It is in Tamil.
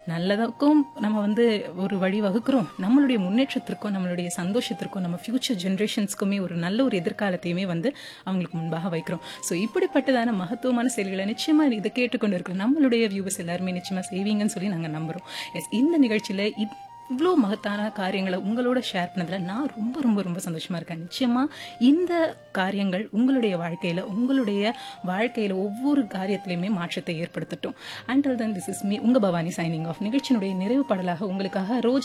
நல்லதுக்கும் நம்ம வந்து ஒரு வழி வகுக்கிறோம் நம்மளுடைய முன்னேற்றத்திற்கும் நம்மளுடைய சந்தோஷத்திற்கும் நம்ம ஃபியூச்சர் ஜென்ரேஷன்ஸ்க்குமே ஒரு நல்ல ஒரு எதிர்காலத்தையுமே வந்து அவங்களுக்கு முன்பாக வைக்கிறோம் ஸோ இப்படிப்பட்டதான மகத்துவமான செயல்களை நிச்சயமா இதை கேட்டுக்கொண்டு இருக்கிற நம்மளுடைய வியூவர்ஸ் எல்லாருமே நிச்சயமா செய்வீங்கன்னு சொல்லி நாங்கள் நம்புறோம் எஸ் இந்த நிகழ்ச்சியில இவ்வளோ மகத்தான காரியங்களை உங்களோட ஷேர் பண்ணதில் நான் ரொம்ப ரொம்ப ரொம்ப சந்தோஷமா இருக்கேன் நிச்சயமா இந்த காரியங்கள் உங்களுடைய வாழ்க்கையில உங்களுடைய வாழ்க்கையில ஒவ்வொரு காரியத்திலையுமே மாற்றத்தை ஏற்படுத்தட்டும் until then this is me உங்க பவானி சைனிங் ஆஃப் நிகழ்ச்சியினுடைய நிறைவு பாடலாக உங்களுக்காக ரோஜா